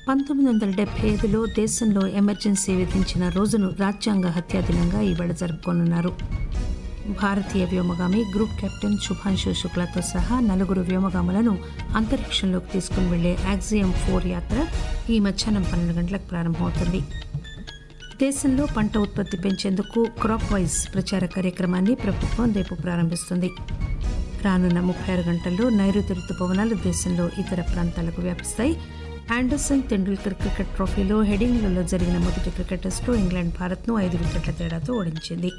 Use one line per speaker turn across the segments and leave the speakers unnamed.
పంతొమ్మిది వందల డెబ్బై ఐదులో దేశంలో ఎమర్జెన్సీ విధించిన రోజును రాజ్యాంగ హత్యా దినంగా ఈవేళ జరుపుకోనున్నారు భారతీయ వ్యోమగామి గ్రూప్ కెప్టెన్ శుభాంశు శుక్లాతో సహా నలుగురు వ్యోమగాములను అంతరిక్షంలోకి తీసుకుని వెళ్లే యాక్సియం ఫోర్ యాత్ర ఈ మధ్యాహ్నం పన్నెండు గంటలకు ప్రారంభమవుతుంది దేశంలో పంట ఉత్పత్తి పెంచేందుకు క్రాప్ వైజ్ ప్రచార కార్యక్రమాన్ని ప్రభుత్వం రేపు ప్రారంభిస్తుంది రానున్న ముప్పై ఆరు గంటల్లో నైరుతి రుతుపవనాలు దేశంలో ఇతర ప్రాంతాలకు వ్యాపిస్తాయి ఆండర్సన్ తెండూల్కర్ క్రికెట్ ట్రోఫీలో హెడింగ్లలో జరిగిన మొదటి క్రికెట్ టెస్టులో ఇంగ్లాండ్ భారత్ను ఐదు వికెట్ల తేడాతో ఓడించింది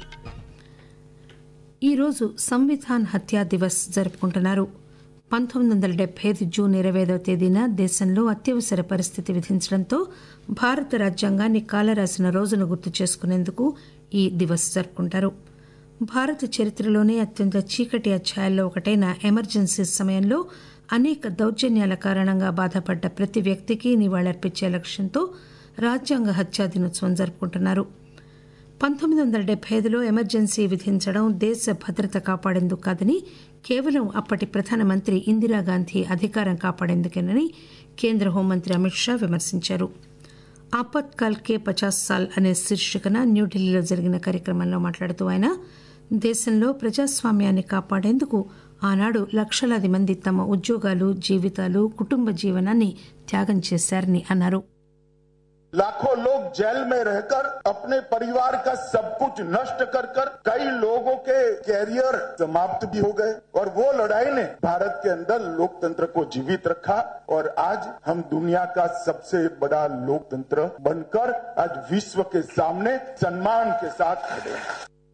ఈరోజు సంవిధాన్ హత్యా దివస్ జరుపుకుంటున్నారు పంతొమ్మిది వందల డెబ్బై ఐదు జూన్ ఇరవై ఐదవ తేదీన దేశంలో అత్యవసర పరిస్థితి విధించడంతో భారత రాజ్యాంగాన్ని కాలరాసిన రోజును గుర్తు చేసుకునేందుకు ఈ దివస్ జరుపుకుంటారు భారత చరిత్రలోనే అత్యంత చీకటి అధ్యాయాల్లో ఒకటైన ఎమర్జెన్సీ సమయంలో అనేక దౌర్జన్యాల కారణంగా బాధపడ్డ ప్రతి వ్యక్తికి నివాళులర్పించే లక్ష్యంతో రాజ్యాంగ హత్యా దినోత్సవం జరుపుకుంటున్నారు పంతొమ్మిది వందల డెబ్బై ఐదులో ఎమర్జెన్సీ విధించడం దేశ భద్రత కాపాడేందుకు కాదని కేవలం అప్పటి ప్రధానమంత్రి ఇందిరాగాంధీ అధికారం కాపాడేందుకేనని కేంద్ర హోంమంత్రి అమిత్ షా విమర్శించారు ఆపత్ కాల్ కే పచాస్ సాల్ అనే శీర్షికన న్యూఢిల్లీలో జరిగిన కార్యక్రమంలో మాట్లాడుతూ ఆయన దేశంలో ప్రజాస్వామ్యాన్ని కాపాడేందుకు ఆనాడు లక్షలాది మంది తమ ఉద్యోగాలు జీవితాలు కుటుంబ జీవనాన్ని త్యాగం చేశారని అన్నారు
लाखों लोग जेल में रहकर अपने परिवार का सब कुछ नष्ट कर कर कई लोगों के कैरियर समाप्त भी हो गए और वो लड़ाई ने भारत के अंदर लोकतंत्र को जीवित रखा और आज हम दुनिया का सबसे बड़ा लोकतंत्र बनकर आज विश्व के सामने सम्मान के साथ खड़े हैं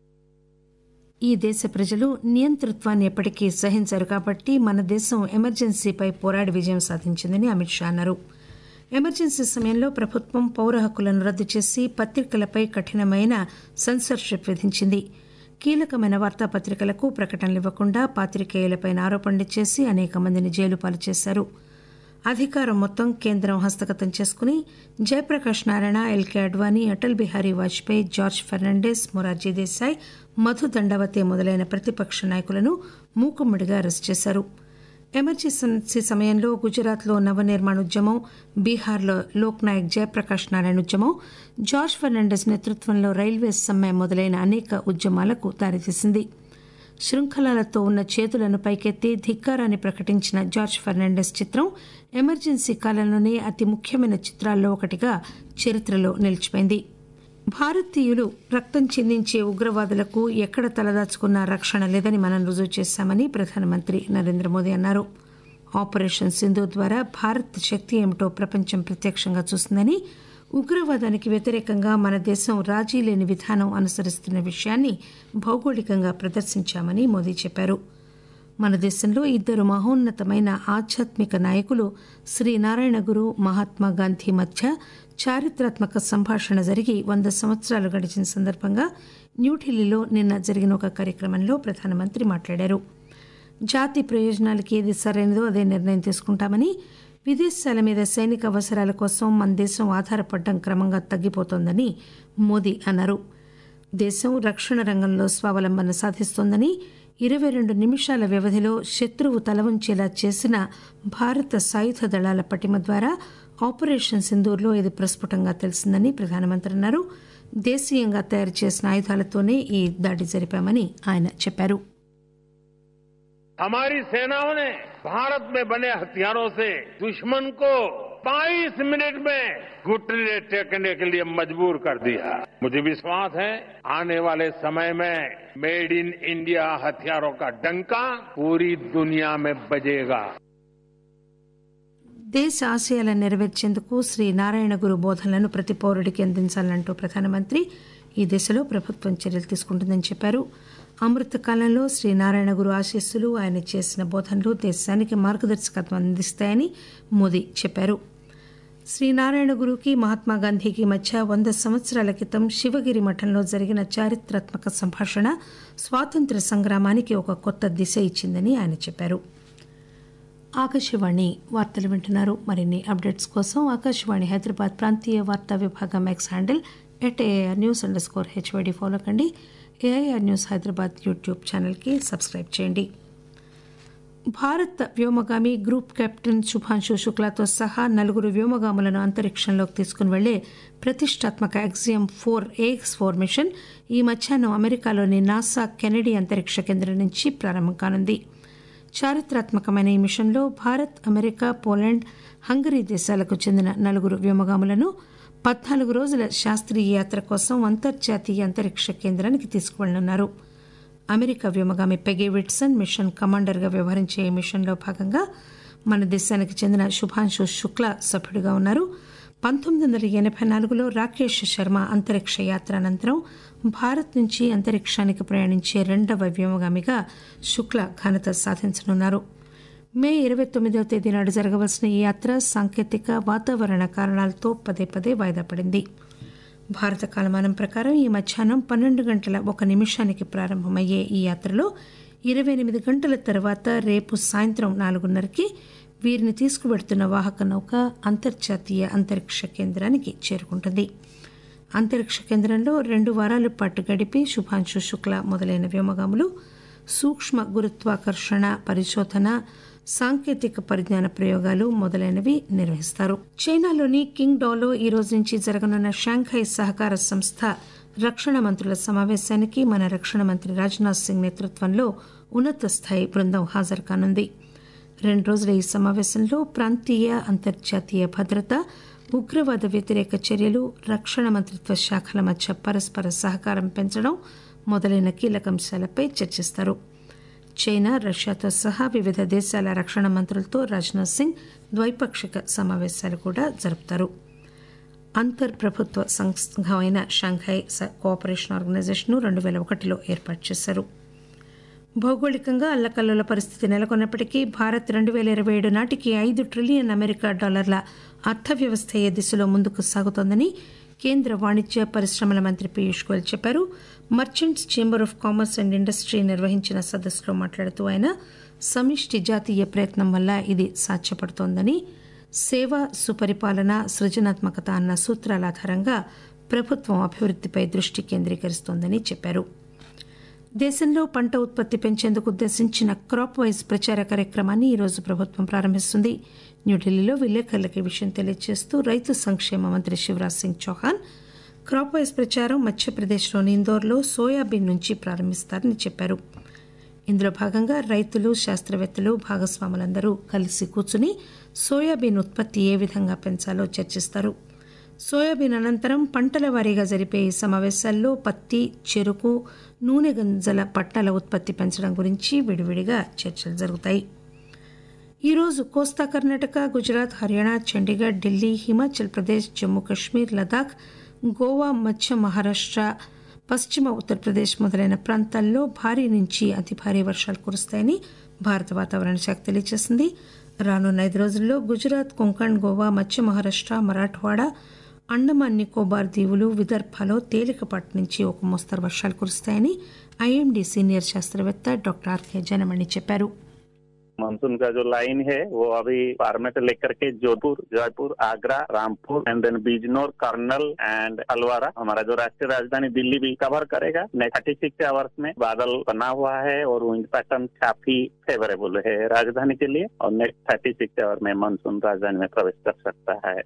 ఈ దేశ ప్రజలు నియంతృత్వాన్ని ఎప్పటికీ సహించరు కాబట్టి మన దేశం ఎమర్జెన్సీపై పోరాడి విజయం సాధించిందని అమిత్ షా అన్నారు ఎమర్జెన్సీ సమయంలో ప్రభుత్వం పౌర హక్కులను రద్దు చేసి పత్రికలపై కఠినమైన సెన్సర్షిప్ విధించింది కీలకమైన వార్తాపత్రికలకు ప్రకటనలు ఇవ్వకుండా పాత్రికేయులపై ఆరోపణలు చేసి అనేక మందిని జైలు పాలు చేశారు అధికారం మొత్తం కేంద్రం హస్తగతం చేసుకుని జయప్రకాష్ నారాయణ ఎల్కే అడ్వాణీ అటల్ బిహారీ వాజ్పేయి జార్జ్ ఫెర్నాండెస్ మొరార్జీ దేశాయ్ మధు దండవతే మొదలైన ప్రతిపక్ష నాయకులను మూకుమ్మడిగా అరెస్ట్ చేశారు ఎమర్జెన్సీ సమయంలో గుజరాత్లో నవనిర్మాణ ఉద్యమం బీహార్లో లోక్ నాయక్ జయప్రకాష్ నారాయణ ఉద్యమం జార్జ్ ఫెర్నాండెస్ నేతృత్వంలో రైల్వే సమ్మె మొదలైన అనేక ఉద్యమాలకు దారితీసింది శృంఖలాలతో ఉన్న చేతులను పైకెత్తి ధిక్కారాన్ని ప్రకటించిన జార్జ్ ఫెర్నాండెస్ చిత్రం ఎమర్జెన్సీ కాలంలోనే అతి ముఖ్యమైన చిత్రాల్లో ఒకటిగా చరిత్రలో నిలిచిపోయింది భారతీయులు రక్తం చిందించే ఉగ్రవాదులకు ఎక్కడ తలదాచుకున్నా రక్షణ లేదని మనం రుజువు చేశామని ప్రధానమంత్రి నరేంద్ర మోదీ అన్నారు ఆపరేషన్ సింధు ద్వారా భారత్ శక్తి ఏమిటో ప్రపంచం ప్రత్యక్షంగా చూసిందని ఉగ్రవాదానికి వ్యతిరేకంగా మన దేశం రాజీ లేని విధానం అనుసరిస్తున్న విషయాన్ని భౌగోళికంగా ప్రదర్శించామని మోదీ చెప్పారు మన దేశంలో ఇద్దరు మహోన్నతమైన ఆధ్యాత్మిక నాయకులు శ్రీ నారాయణ గురు మహాత్మా గాంధీ మధ్య చారిత్రాత్మక సంభాషణ జరిగి వంద సంవత్సరాలు గడిచిన సందర్భంగా న్యూఢిల్లీలో నిన్న జరిగిన ఒక కార్యక్రమంలో ప్రధానమంత్రి మాట్లాడారు జాతి ప్రయోజనాలకి ఏది సరైనదో అదే నిర్ణయం తీసుకుంటామని విదేశాల మీద సైనిక అవసరాల కోసం మన దేశం ఆధారపడడం క్రమంగా తగ్గిపోతోందని మోదీ అన్నారు దేశం రక్షణ రంగంలో స్వావలంబన సాధిస్తోందని ఇరవై రెండు నిమిషాల వ్యవధిలో శత్రువు తలవంచేలా చేసిన భారత సాయుధ దళాల పటిమ ద్వారా ఆపరేషన్ సింధూర్లో ఇది ప్రస్ఫుటంగా తెలిసిందని ప్రధానమంత్రి అన్నారు దేశీయంగా తయారు చేసిన ఆయుధాలతోనే ఈ దాడి జరిపామని ఆయన చెప్పారు
हमारी सेनाओं ने भारत में बने हथियारों से दुश्मन को 22 मिनट में घुटने टेकने के लिए मजबूर कर दिया मुझे विश्वास है आने वाले समय में मेड इन इंडिया हथियारों का डंका पूरी दुनिया में बजेगा
దేశ ఆశయాలను నెరవేర్చేందుకు శ్రీ నారాయణ గురు బోధనలను ప్రతి పౌరుడికి అందించాలంటూ ప్రధానమంత్రి ఈ దిశలో ప్రభుత్వం చర్యలు తీసుకుంటుందని చెప్పారు అమృత కాలంలో శ్రీ నారాయణ గురు ఆశీస్సులు ఆయన చేసిన బోధనలు దేశానికి మార్గదర్శకత్వం అందిస్తాయని మోదీ చెప్పారు శ్రీ నారాయణ గురుకి మహాత్మా గాంధీకి మధ్య వంద సంవత్సరాల క్రితం శివగిరి మఠంలో జరిగిన చారిత్రాత్మక సంభాషణ స్వాతంత్ర సంగ్రామానికి ఒక కొత్త దిశ ఇచ్చిందని ఆయన చెప్పారు ఆకాశవాణి వార్తలు వింటున్నారు మరిన్ని అప్డేట్స్ కోసం ఆకాశవాణి హైదరాబాద్ ప్రాంతీయ వార్తా విభాగం X handle at A R news underscore H Y D follow కండి ఏఐఆర్ న్యూస్ హైదరాబాద్ యూట్యూబ్ ఛానల్కి సబ్స్క్రైబ్ చేయండి భారత్ వ్యోమగామి గ్రూప్ కెప్టెన్ శుభాంశు శుక్లాతో సహా నలుగురు వ్యోమగాములను అంతరిక్షంలోకి తీసుకుని వెళ్లే ప్రతిష్టాత్మక Axiom four A X four mission ఈ మధ్యాహ్నం అమెరికాలోని నాసా కెనడీ అంతరిక్ష కేంద్రం నుంచి ప్రారంభం కానుంది చారిత్రాత్మకమైన ఈ మిషన్లో భారత్ అమెరికా పోలాండ్ హంగరీ దేశాలకు చెందిన నలుగురు వ్యోమగాములను పద్నాలుగు రోజుల శాస్త్రీయ యాత్ర కోసం అంతర్జాతీయ అంతరిక్ష కేంద్రానికి తీసుకువెళ్లనున్నారు అమెరికా వ్యోమగామి పెగే విట్సన్ మిషన్ కమాండర్గా వ్యవహరించే ఈ మిషన్లో భాగంగా మన దేశానికి చెందిన శుభాంశు శుక్లా సభ్యుడిగా ఉన్నారు పంతొమ్మిది వందల ఎనభై నాలుగులో రాకేష్ శర్మ అంతరిక్ష యాత్ర అనంతరం భారత్ నుంచి అంతరిక్షానికి ప్రయాణించే రెండవ వ్యోమగామిగా శుక్లా ఘనత సాధించనున్నారు మే ఇరవై తొమ్మిదవ తేదీ నాడు జరగవలసిన ఈ యాత్ర సాంకేతిక వాతావరణ కారణాలతో పదే పదే వాయిదా పడింది భారత కాలమానం ప్రకారం ఈ మధ్యాహ్నం పన్నెండు గంటల ఒక నిమిషానికి ప్రారంభమయ్యే ఈ యాత్రలో ఇరవై ఎనిమిది గంటల తర్వాత రేపు సాయంత్రం నాలుగున్నరకి వీరిని తీసుకువెడుతున్న వాహక నౌక అంతర్జాతీయ అంతరిక్ష కేంద్రానికి చేరుకుంటుంది అంతరిక్ష కేంద్రంలో రెండు వారాల పాటు గడిపి శుభాంశు శుక్ల మొదలైన వ్యోమగాములు సూక్ష్మ గురుత్వాకర్షణ పరిశోధన సాంకేతిక పరిజ్ఞాన ప్రయోగాలు మొదలైనవి నిర్వహిస్తారు చైనాలోని కింగ్ డాలో ఈ రోజు నుంచి జరగనున్న షాంఘై సహకార సంస్థ రక్షణ మంత్రుల సమావేశానికి మన రక్షణ మంత్రి రాజ్నాథ్ సింగ్ నేతృత్వంలో ఉన్నత స్థాయి బృందం హాజరు కానుంది రెండు రోజుల ఈ సమావేశంలో ప్రాంతీయ అంతర్జాతీయ భద్రత ఉగ్రవాద వ్యతిరేక చర్యలు రక్షణ మంత్రిత్వ శాఖల మధ్య పరస్పర సహకారం పెంచడం మొదలైన కీలక అంశాలపై చర్చిస్తారు చైనా రష్యాతో సహా వివిధ దేశాల రక్షణ మంత్రులతో రాజ్నాథ్ సింగ్ ద్వైపాక్షిక సమావేశాలు కూడా జరుపుతారు అంతర్ ప్రభుత్వ సంఘమైన షాంఘై కోఆపరేషన్ ఆర్గనైజేషన్ రెండు వేల ఒకటిలో ఏర్పాటు చేశారు భౌగోళికంగా అల్లకల్లోల పరిస్థితి నెలకొన్నప్పటికీ భారత్ రెండు వేల ఇరవై ఏడు నాటికి ఐదు ట్రిలియన్ అమెరికా డాలర్ల అర్థవ్యవస్థ అయ్యే దిశలో ముందుకు సాగుతోందని కేంద్ర వాణిజ్య పరిశ్రమల మంత్రి పీయూష్ గోయల్ చెప్పారు merchants chamber of commerce and industry నిర్వహించిన సదస్సులో మాట్లాడుతూ ఆయన సమిష్టి జాతీయ ప్రయత్నం వల్ల ఇది సాధ్యపడుతోందని సేవ సుపరిపాలన సృజనాత్మకత అన్న సూత్రాల ఆధారంగా ప్రభుత్వం అభివృద్దిపై దృష్టి కేంద్రీకరిస్తోందని చెప్పారు దేశంలో పంట ఉత్పత్తి పెంచేందుకు ఉద్దేశించిన క్రాప్ వైజ్ ప్రచార కార్యక్రమాన్ని ఈరోజు ప్రభుత్వం ప్రారంభిస్తుంది న్యూఢిల్లీలో విలేకరులకు ఈ విషయం తెలియజేస్తూ రైతు సంక్షేమ మంత్రి శివరాజ్ సింగ్ చౌహాన్ క్రాప్ వైజ్ ప్రచారం మధ్యప్రదేశ్లోని ఇందోర్లో సోయాబీన్ నుంచి ప్రారంభిస్తారని చెప్పారు ఇందులో భాగంగా రైతులు శాస్త్రవేత్తలు భాగస్వాములందరూ కలిసి కూర్చుని సోయాబీన్ ఉత్పత్తి ఏ విధంగా పెంచాలో చర్చిస్తారు సోయాబీన్ అనంతరం పంటల వారీగా జరిపే ఈ సమావేశాల్లో పత్తి చెరుకు నూనె గింజల పట్టాల ఉత్పత్తి పెంచడం గురించి విడివిడిగా చర్చలు జరుగుతాయి ఈరోజు కోస్తా కర్ణాటక గుజరాత్ హర్యానా చండీగఢ్ ఢిల్లీ హిమాచల్ ప్రదేశ్ జమ్మూ కశ్మీర్ లదాఖ్ గోవా మధ్య మహారాష్ట పశ్చిమ ఉత్తరప్రదేశ్ మొదలైన ప్రాంతాల్లో భారీ నుంచి అతి భారీ వర్షాలు కురుస్తాయని భారత వాతావరణ శాఖ తెలియజేసింది రానున్న ఐదు రోజుల్లో గుజరాత్ కొంకణ్ గోవా మధ్య మహారాష్ట మరాఠవాడ అండమాన్ నికోబార్ దీవులు విదర్భలో తేలికపాటి నుంచి ఒక మోస్తరు వర్షాలు కురుస్తాయని ఐఎండీ సీనియర్ శాస్త్రవేత్త డాక్టర్ ఆర్కే జనమణి చెప్పారు
मानसून का जो लाइन है वो अभी पारमेट लेकर के Jodhpur Jaipur Agra Rampur and then Bijnor Karnal and Alwar हमारा जो राष्ट्रीय राजधानी दिल्ली भी कवर करेगा नेक्स्ट थर्टी सिक्स आवर्स में बादल बना हुआ है और विंड पैटर्न काफी फेवरेबल है राजधानी के लिए और नेक्स्ट थर्टी सिक्स आवर में मानसून राजधानी में प्रवेश कर सकता है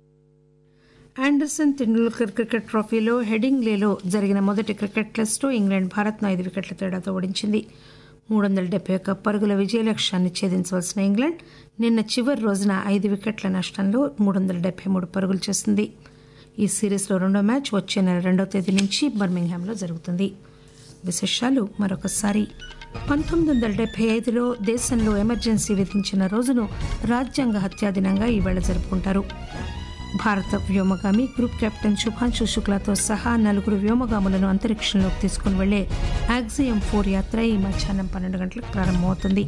ఆండర్సన్ తెండూల్కర్ క్రికెట్ ట్రోఫీలో హెడింగ్ లేలో జరిగిన మొదటి క్రికెట్ టెస్టులో ఇంగ్లాండ్ భారత్ను ఐదు వికెట్ల తేడాతో ఓడించింది మూడు వందల డెబ్బై ఒక్క పరుగుల విజయ లక్ష్యాన్ని ఛేదించవలసిన ఇంగ్లాండ్ నిన్న చివరి రోజున ఐదు వికెట్ల నష్టంలో మూడు వందల డెబ్బై మూడు పరుగులు చేసింది ఈ సిరీస్లో రెండో మ్యాచ్ వచ్చే నెల రెండో తేదీ నుంచి బర్మింగ్హామ్లో జరుగుతుంది విశేషాలు మరొకసారి పంతొమ్మిది వందల డెబ్బై ఐదులో దేశంలో ఎమర్జెన్సీ విధించిన రోజును రాజ్యాంగ హత్యా దినంగా ఈవేళ జరుపుకుంటారు భారత వ్యోమగామి గ్రూప్ కెప్టెన్ శుభాంశు శుక్లాతో సహా నలుగురు వ్యోమగాములను అంతరిక్షంలోకి తీసుకుని వెళ్లే యాక్సియం ఫోర్ యాత్ర ఈ మధ్యాహ్నం పన్నెండు గంటలకు ప్రారంభమవుతుంది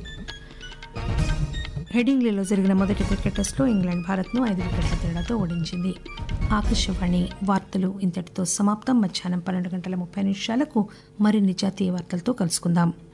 హెడింగ్లీలో జరిగిన మొదటి క్రికెట్ టెస్టులో ఇంగ్లాండ్ భారత్ను ఐదు వికెట్ల తేడాతో ఓడించింది ఆకాశవాణి వార్తలు ఇంతటితో సమాప్తం మధ్యాహ్నం పన్నెండు గంటల ముప్పై నిమిషాలకు మరిన్ని జాతీయ వార్తలతో కలుసుకుందాం